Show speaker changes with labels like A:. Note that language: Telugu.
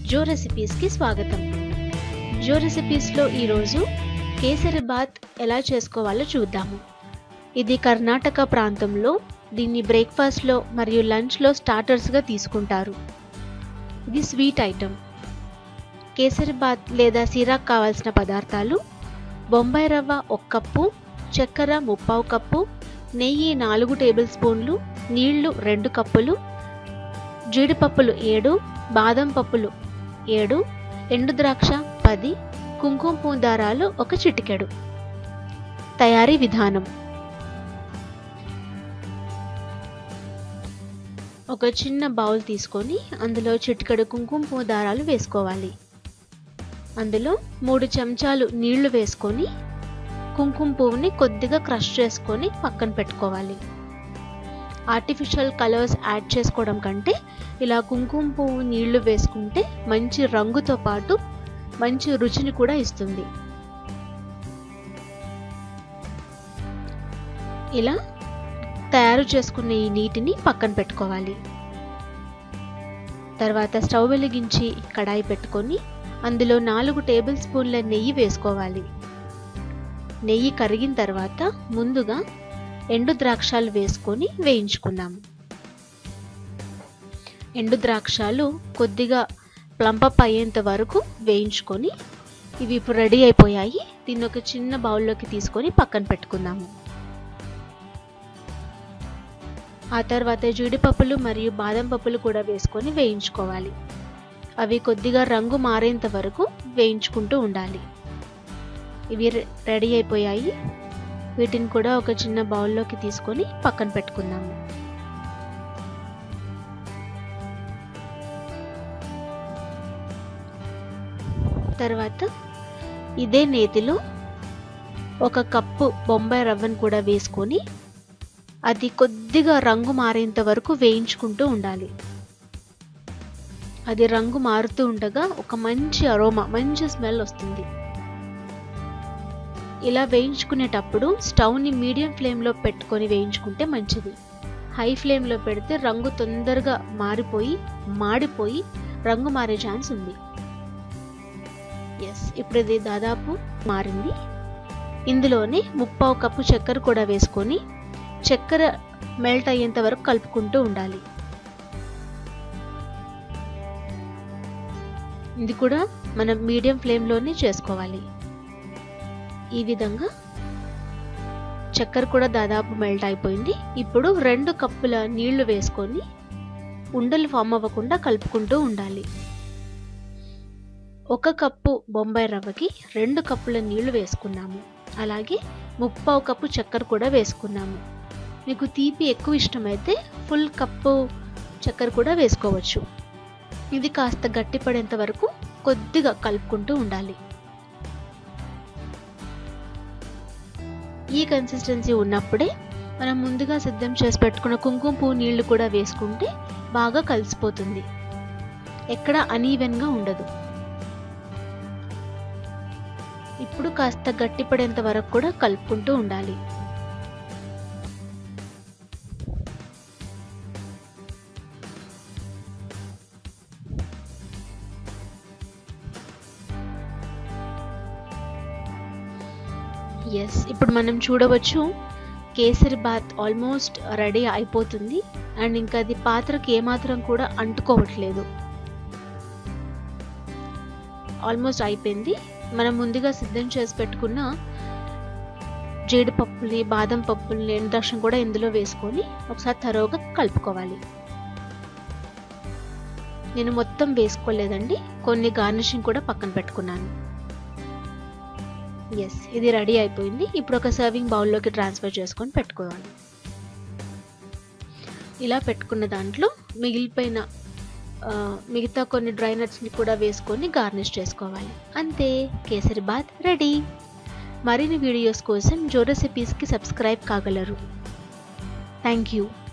A: జో రెసిపీస్కి స్వాగతం జో రెసిపీస్లో ఈరోజు కేసరి బాత్ ఎలా చేసుకోవాలో చూద్దాము ఇది కర్ణాటక ప్రాంతంలో దీన్ని బ్రేక్ఫాస్ట్లో మరియు లంచ్లో స్టార్టర్స్గా తీసుకుంటారు ఇది స్వీట్ ఐటమ్ కేసరి బాత్ లేదా సిరాక్ కావాల్సిన పదార్థాలు బొంబాయి రవ్వ ఒక కప్పు చక్కెర ముప్పావు కప్పు నెయ్యి నాలుగు టేబుల్ స్పూన్లు నీళ్లు రెండు కప్పులు జీడిపప్పులు ఏడు బాదం పప్పులు ఏడు ఎండు ద్రాక్ష పది కుంకుమ పువ్వు దారాలు ఒక చిటికెడు తయారీ విధానం ఒక చిన్న బౌల్ తీసుకొని అందులో చిటికెడు కుంకుమ పువ్వు దారాలు వేసుకోవాలి అందులో మూడు చెంచాలు నీళ్లు వేసుకొని కుంకుమ పువ్వుని కొద్దిగా క్రష్ చేసుకొని పక్కన పెట్టుకోవాలి ఆర్టిఫిషియల్ కలర్స్ యాడ్ చేసుకోవడం కంటే ఇలా కుంకుమ పువ్వు నీళ్లు వేసుకుంటే మంచి రంగుతో పాటు మంచి రుచిని కూడా ఇస్తుంది ఇలా తయారు చేసుకున్న ఈ నీటిని పక్కన పెట్టుకోవాలి తర్వాత స్టవ్ వెలిగించి కడాయి పెట్టుకొని అందులో నాలుగు టేబుల్ స్పూన్ల నెయ్యి వేసుకోవాలి నెయ్యి కరిగిన తర్వాత ముందుగా ఎండు ద్రాక్షాలు వేసుకొని వేయించుకుందాము ఎండు ద్రాక్షాలు కొద్దిగా ప్లంపప్ అయ్యేంత వరకు వేయించుకొని ఇవి ఇప్పుడు రెడీ అయిపోయాయి దీన్ని ఒక చిన్న బౌల్లోకి తీసుకొని పక్కన పెట్టుకుందాము ఆ తర్వాత జీడిపప్పులు మరియు బాదం పప్పులు కూడా వేసుకొని వేయించుకోవాలి అవి కొద్దిగా రంగు మారేంత వరకు వేయించుకుంటూ ఉండాలి ఇవి రెడీ అయిపోయాయి వీటిని కూడా ఒక చిన్న బౌల్లోకి తీసుకొని పక్కన పెట్టుకుందాము తర్వాత ఇదే నేతిలో ఒక కప్పు బొంబాయి రవ్వను కూడా వేసుకొని అది కొద్దిగా రంగు మారేంత వరకు వేయించుకుంటూ ఉండాలి అది రంగు మారుతూ ఉండగా ఒక మంచి అరోమా మంచి స్మెల్ వస్తుంది ఇలా వేయించుకునేటప్పుడు స్టవ్ని మీడియం ఫ్లేమ్లో పెట్టుకొని వేయించుకుంటే మంచిది హై ఫ్లేమ్లో పెడితే రంగు తొందరగా మారిపోయి మాడిపోయి రంగు మారే ఛాన్స్ ఉంది ఎస్ ఇప్పుడు ఇది దాదాపు మారింది ఇందులోనే ముప్పావు కప్పు చక్కెర కూడా వేసుకొని చక్కెర మెల్ట్ అయ్యేంత వరకు కలుపుకుంటూ ఉండాలి ఇది కూడా మనం మీడియం ఫ్లేమ్లోనే చేసుకోవాలి ఈ విధంగా చక్కెర కూడా దాదాపు మెల్ట్ అయిపోయింది ఇప్పుడు రెండు కప్పుల నీళ్లు వేసుకొని ఉండలు ఫామ్ అవ్వకుండా కలుపుకుంటూ ఉండాలి ఒక కప్పు బొంబాయి రవ్వకి రెండు కప్పుల నీళ్లు వేసుకున్నాము అలాగే ముప్పావు కప్పు చక్కెర కూడా వేసుకున్నాము మీకు తీపి ఎక్కువ ఇష్టమైతే ఫుల్ కప్పు చక్కెర కూడా వేసుకోవచ్చు ఇది కాస్త గట్టిపడేంత వరకు కొద్దిగా కలుపుకుంటూ ఉండాలి ఈ కన్సిస్టెన్సీ ఉన్నప్పుడే మనం ముందుగా సిద్ధం చేసి పెట్టుకున్న కుంకుమ పువ్వు నీళ్లు కూడా వేసుకుంటే బాగా కలిసిపోతుంది ఎక్కడ అనీవెన్గా ఉండదు ఇప్పుడు కాస్త గట్టిపడేంత వరకు కూడా కలుపుకుంటూ ఉండాలి ఎస్ ఇప్పుడు మనం చూడవచ్చు కేసరి బాత్ ఆల్మోస్ట్ రెడీ అయిపోతుంది అండ్ ఇంకా అది పాత్రకి ఏమాత్రం కూడా అంటుకోవట్లేదు ఆల్మోస్ట్ అయిపోయింది మనం ముందుగా సిద్ధం చేసి పెట్టుకున్న జీడిపప్పుల్ని బాదం పప్పుల్ని ఎండ్రక్షం కూడా ఇందులో వేసుకొని ఒకసారి తరోగా కలుపుకోవాలి నేను మొత్తం వేసుకోలేదండి కొన్ని గార్నిషింగ్ కూడా పక్కన పెట్టుకున్నాను ఎస్ ఇది రెడీ అయిపోయింది ఇప్పుడు ఒక సర్వింగ్ బౌల్లోకి ట్రాన్స్ఫర్ చేసుకొని పెట్టుకోవాలి ఇలా పెట్టుకున్న దాంట్లో మిగిలిపోయిన మిగతా కొన్ని డ్రై నట్స్ని కూడా వేసుకొని గార్నిష్ చేసుకోవాలి అంతే కేసరి బాత్ రెడీ మరిన్ని వీడియోస్ కోసం జో రెసిపీస్కి సబ్స్క్రైబ్ కాగలరు థ్యాంక్ యూ